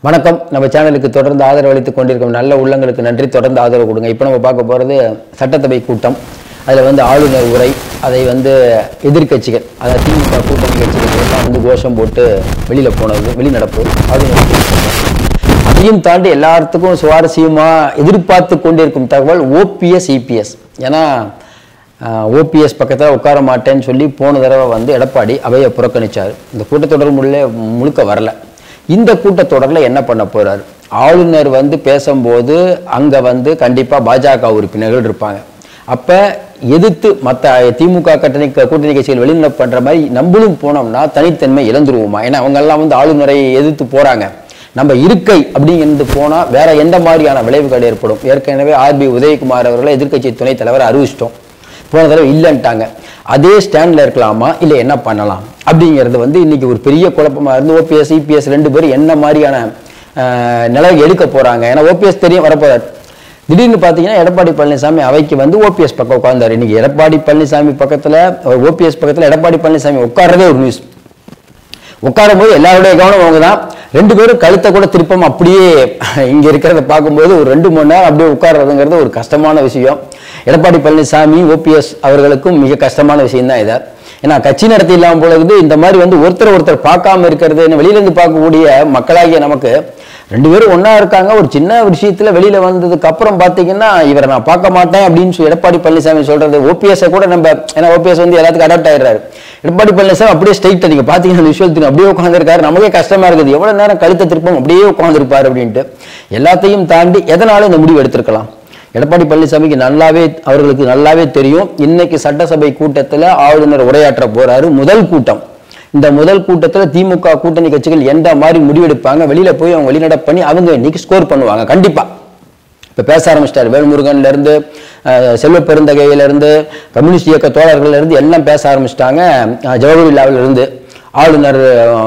வணக்கம் நம்ம சேனலுக்கு தொடர்ந்து ஆதரவு அளித்துக் கொண்டிருக்கும் நல்ல உள்ளங்களுக்கு நன்றி தொடர்ந்து ஆதரவு கொடுங்க இப்போ நம்ம பார்க்க போகிறது சட்டசபை கூட்டம் அதில் வந்து ஆளுநர் உரை அதை வந்து எதிர்க்கட்சிகள் அதாவது திமுக கூட்டணி கட்சிகள் எல்லாம் வந்து கோஷம் போட்டு வெளியில் போனது வெளிநடப்பு ஆளுநர் அதையும் தாண்டி எல்லாத்துக்கும் சுவாரஸ்யமாக எதிர்பார்த்து கொண்டிருக்கும் தகவல் ஓபிஎஸ் இபிஎஸ் ஏன்னா ஓபிஎஸ் பக்கத்தில் உட்கார மாட்டேன்னு சொல்லி போன தடவை வந்து எடப்பாடி அவையை புறக்கணிச்சார் இந்த கூட்டத்தொடர் முள்ளே முழுக்க வரல இந்த கூட்டத்தொடரில் என்ன பண்ண போறாரு ஆளுநர் வந்து பேசும்போது அங்கே வந்து கண்டிப்பாக பாஜக உறுப்பினர்கள் இருப்பாங்க அப்போ எதிர்த்து மற்ற திமுக கூட்டணி கூட்டணி கட்சிகள் வெளிநடப்பு பண்ணுற மாதிரி நம்மளும் போனோம்னா தனித்தன்மை இழந்துருவோமா ஏன்னா அவங்கெல்லாம் வந்து ஆளுநரை எதிர்த்து போகிறாங்க நம்ம இருக்கை அப்படிங்கிறது போனால் வேற எந்த மாதிரியான விளைவுகள் ஏற்படும் ஏற்கனவே ஆர்பி உதயகுமார் அவர்களை எதிர்க்கட்சி துணைத் தலைவர் அறிவிச்சிட்டோம் போன தடவை இல்லைன்ட்டாங்க அதே ஸ்டாண்டில் இருக்கலாமா இல்லை என்ன பண்ணலாம் அப்படிங்கிறது வந்து இன்னைக்கு ஒரு பெரிய குழப்பமா இருந்து ஓபிஎஸ் இபிஎஸ் ரெண்டு பேரும் என்ன மாதிரியான அஹ், நிலை எடுக்க போறாங்க ஏன்னா ஓபிஎஸ் தெரியும் வரப்போறார் திடீர்னு பார்த்தீங்கன்னா எடப்பாடி பழனிசாமி அவைக்கு வந்து ஓபிஎஸ் பக்கம் உட்கார்ந்தாரு இன்னைக்கு எடப்பாடி பழனிசாமி பக்கத்தில் ஓபிஎஸ் பக்கத்தில் எடப்பாடி பழனிசாமி உட்கார்றதே ஒரு நியூஸ் உட்காரும் போது எல்லாருடைய கவனம் அவங்க தான் ரெண்டு பேரும் கழுத்தை கூட திருப்பம் அப்படியே இங்க இருக்கிறத பார்க்கும்போது ஒரு ரெண்டு மணி நேரம் அப்படியே உட்கார்றதுங்கிறது ஒரு கஷ்டமான விஷயம் எடப்பாடி பழனிசாமி ஓபிஎஸ் அவர்களுக்கும் மிக கஷ்டமான விஷயம் தான் இது ஏன்னா கட்சி நடத்தி இல்லாம பொழுது இந்த மாதிரி வந்து ஒருத்தர் ஒருத்தர் பார்க்காம இருக்கிறது இன்னும் வெளியில இருந்து பார்க்கக்கூடிய மக்களாகிய நமக்கு ரெண்டு பேரும் ஒண்ணா இருக்காங்க ஒரு சின்ன விஷயத்துல வெளியில வந்ததுக்கு அப்புறம் பாத்தீங்கன்னா இவரை நான் பார்க்க மாட்டேன் அப்படின்னு சொல்லி எடப்பாடி பழனிசாமி சொல்றது ஓபிஎஸ் கூட நம்ம ஏன்னா ஓபிஎஸ் வந்து எல்லாத்துக்கும் அடாப்ட் ஆயிடுறாரு எடப்பாடி பழனிசாமி அப்படியே ஸ்ட்ரைட்டா நீங்க பாத்தீங்கன்னா விஷயத்துக்கு அப்படியே உட்காந்துருக்காரு நமக்கே கஷ்டமா இருக்குது எவ்வளவு நேரம் கழுத்தை திருப்பம் அப்படியே உட்காந்துருப்பாரு அப்படின்ட்டு எல்லாத்தையும் தாண்டி எதனால இந்த முடிவு எடுத்திருக்கலாம் எடப்பாடி பழனிசாமிக்கு நல்லாவே அவர்களுக்கு நல்லாவே தெரியும் இன்னைக்கு சட்டசபை கூட்டத்துல ஆளுநர் உரையாற்ற போறாரு முதல் கூட்டம் இந்த முதல் கூட்டத்துல திமுக கூட்டணி கட்சிகள் எந்த மாதிரி முடிவெடுப்பாங்க வெளியில போய் அவங்க வெளிநடப்பு பண்ணி அவங்க இன்னைக்கு ஸ்கோர் பண்ணுவாங்க கண்டிப்பா இப்ப பேச ஆரம்பிச்சிட்டாரு வேல்முருகன்ல இருந்து அஹ், செல்வ பெருந்தகையில இருந்து கம்யூனிஸ்ட் இயக்க தோழர்கள்ல இருந்து எல்லாம் பேச ஆரம்பிச்சிட்டாங்க ஜவஹர்லாவில் இருந்து ஆளுநர்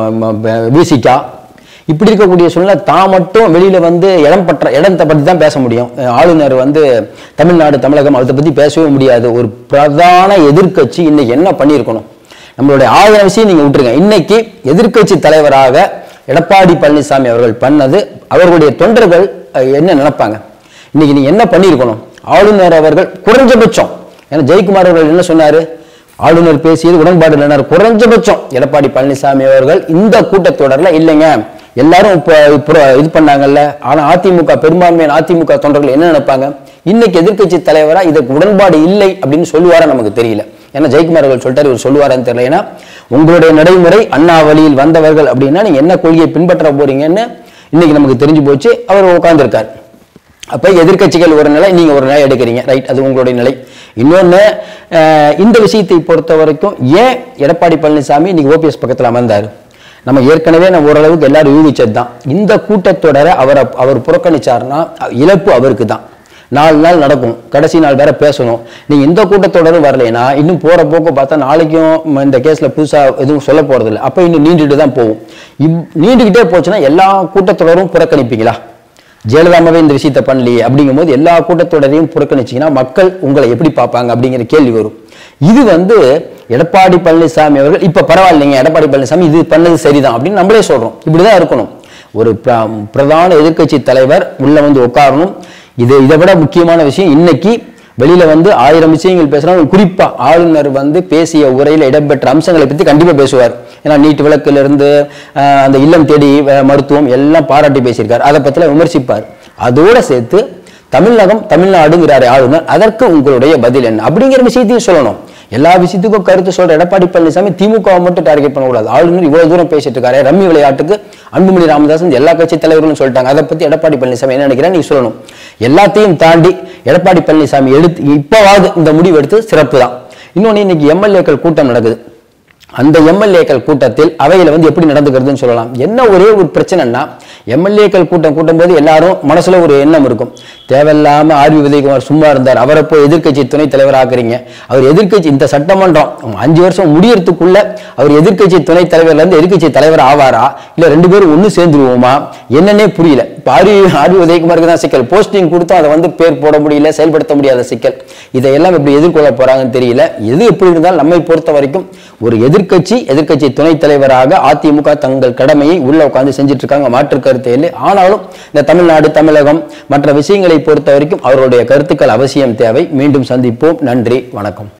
விசிகா இப்படி இருக்கக்கூடிய சூழ்நிலை தான் மட்டும் வெளியில வந்து இடம் பற்ற இடத்தை பத்தி தான் பேச முடியும் அஹ், ஆளுநர் வந்து தமிழ்நாடு தமிழகம் அதை பத்தி பேசவே முடியாது ஒரு பிரதான எதிர்க்கட்சி இன்னைக்கு என்ன பண்ணியிருக்கணும் நம்மளுடைய ஆயிரம் விஷயம் நீங்க விட்டுருங்க இன்னைக்கு எதிர்க்கட்சி தலைவராக எடப்பாடி பழனிசாமி அவர்கள் பண்ணது அவர்களுடைய தொண்டர்கள் அஹ், என்ன நினைப்பாங்க இன்னைக்கு நீங்க என்ன பண்ணியிருக்கணும் ஆளுநர் அவர்கள் குறைஞ்சபட்சம் ஏன்னா ஜெயக்குமார் அவர்கள் என்ன சொன்னாரு ஆளுநர் பேசியது உடன்பாடு இல்லைனார் குறைஞ்சபட்சம் எடப்பாடி பழனிசாமி அவர்கள் இந்த கூட்டத்தொடர்ல இல்லைங்க எல்லாரும் இப்போ இப்போ இது பண்ணாங்கல்ல ஆனா அதிமுக பெரும்பான்மையான அதிமுக தொண்டர்கள் என்ன நினைப்பாங்க இன்னைக்கு எதிர்க்கட்சி தலைவரா இதுக்கு உடன்பாடு இல்லை அப்படின்னு சொல்லுவாரா நமக்கு தெரியல ஏன்னா ஜெயக்குமார் அவர்கள் சொல்லிட்டாரு இவர் சொல்லுவாரான்னு தெரியல ஏன்னா உங்களுடைய நடைமுறை அண்ணா வழியில் வந்தவர்கள் அப்படின்னா நீங்க என்ன கொள்கையை பின்பற்ற போறீங்கன்னு இன்னைக்கு நமக்கு தெரிஞ்சு போச்சு அவர் உட்கார்ந்திருக்காரு அப்ப எதிர்க்கட்சிகள் ஒரு நிலை நீங்க ஒரு நிலை எடுக்கிறீங்க ரைட் அது உங்களுடைய நிலை இன்னொன்னு அஹ், இந்த விஷயத்தை பொறுத்த வரைக்கும் ஏன் எடப்பாடி பழனிசாமி இன்னைக்கு ஓபிஎஸ் பக்கத்துல அமர்ந்தாரு நம்ம ஏற்கனவே நம்ம ஓரளவுக்கு எல்லாரும் யூகிச்சது தான் இந்த கூட்டத்தொடரை அவரை அவர் புறக்கணிச்சாருன்னா இழப்பு அவருக்கு தான் நாலு நாள் நடக்கும் கடைசி நாள் வேற பேசணும் நீங்க இந்த கூட்டத்தொடரும் வரலைன்னா இன்னும் போற போக்கு பார்த்தா நாளைக்கும் ம- இந்த கேஸ்ல புதுசா எதுவும் சொல்ல போறது இல்லை அப்ப இன்னும் நீண்டுட்டு தான் போகும் இவ் நீண்டுகிட்டே போச்சுன்னா எல்லா கூட்டத்தொடரும் புறக்கணிப்பீங்களா ஜெயலலிதாமாவே இந்த விஷயத்த பண்ணலையே அப்படிங்கும்போது எல்லா கூட்டத்தொடரையும் புறக்கணிச்சீங்கன்னா மக்கள் உங்களை எப்படி பார்ப்பாங்க அப்படிங்கிற கேள்வி வரும் இது வந்து எடப்பாடி பழனிசாமி அவர்கள் இப்ப பரவாயில்லைங்க எடப்பாடி பழனிசாமி இது பண்ணது சரிதான் அப்படின்னு நம்மளே சொல்றோம் இப்படிதான் இருக்கணும் ஒரு பிர- பிரதான எதிர்க்கட்சி தலைவர் உள்ள வந்து உட்காரணும் இது இதை விட முக்கியமான விஷயம் இன்னைக்கு வெளியில வந்து ஆயிரம் விஷயங்கள் பேசுறாங்க குறிப்பா ஆளுநர் வந்து பேசிய உரையில இடம்பெற்ற அம்சங்களை பத்தி கண்டிப்பா பேசுவார் ஏன்னா நீட் விளக்குல இருந்து ஆஹ், அந்த இல்லம் தேடி அஹ், மருத்துவம் எல்லாம் பாராட்டி பேசியிருக்காரு அதை பத்திலாம் விமர்சிப்பார் அதோட சேர்த்து தமிழகம் தமிழ்நாடுங்கிறாரு ஆளுநர் அதற்கு உங்களுடைய பதில் என்ன அப்படிங்கிற விஷயத்தையும் சொல்லணும் எல்லா விஷயத்துக்கும் கருத்து சொல்ற எடப்பாடி பழனிசாமி திமுக மட்டும் டார்கெட் பண்ணக்கூடாது ஆளுநர் இவ்வளவு தூரம் பேசிட்டு இருக்காரு ரம்மி விளையாட்டுக்கு அன்புமணி ராமதாஸ் எல்லா கட்சி தலைவர்களும் சொல்லிட்டாங்க அதை பத்தி எடப்பாடி பழனிசாமி என்ன நினைக்கிறேன் நீ சொல்லணும் எல்லாத்தையும் தாண்டி எடப்பாடி பழனிசாமி எடுத்து இப்பவாவது இந்த முடிவு எடுத்து சிறப்பு தான் இன்னொன்னு இன்னைக்கு எம்எல்ஏக்கள் கூட்டம் நடக்குது அந்த எம்எல்ஏக்கள் கூட்டத்தில் அவையில வந்து எப்படி நடந்துக்கிறதுன்னு சொல்லலாம் என்ன ஒரே ஒரு பிரச்சனைன்னா எம்எல்ஏக்கள் கூட்டம் கூட்டும் போது எல்லாரும் மனசுல ஒரு எண்ணம் இருக்கும் தேவையில்லாம ஆர்வி உதயகுமார் சும்மா இருந்தார் அவரை போய் எதிர்க்கட்சி துணைத் தலைவர் ஆக்குறீங்க அவர் எதிர்க்கட்சி இந்த சட்டமன்றம் அஞ்சு வருஷம் முடியறதுக்குள்ள அவர் எதிர்க்கட்சி துணைத் தலைவர்ல இருந்து எதிர்க்கட்சி தலைவர் ஆவாரா இல்ல ரெண்டு பேரும் ஒண்ணு சேர்ந்துருவோமா என்னன்னே புரியல இப்போ ஆர்வி ஆர்வி உதயகுமாருக்கு தான் சிக்கல் போஸ்டிங் கொடுத்தா அதை வந்து பேர் போட முடியல செயல்படுத்த முடியாத சிக்கல் இதையெல்லாம் எப்படி எதிர்கொள்ள போறாங்கன்னு தெரியல எது எப்படி இருந்தாலும் நம்மை பொறுத்த வரைக்கும் ஒரு எதிர்க்கட்சி எதிர்க்கட்சி துணைத் தலைவராக அதிமுக தங்கள் கடமையை உள்ள உட்கார்ந்து செஞ்சுட்டு இருக்காங்க மாற்று கருத்து இல்லை ஆனாலும் இந்த தமிழ்நாடு தமிழகம் மற்ற விஷயங்களை பொறுத்த வரைக்கும் அவருடைய கருத்துக்கள் அவசியம் தேவை மீண்டும் சந்திப்போம் நன்றி வணக்கம்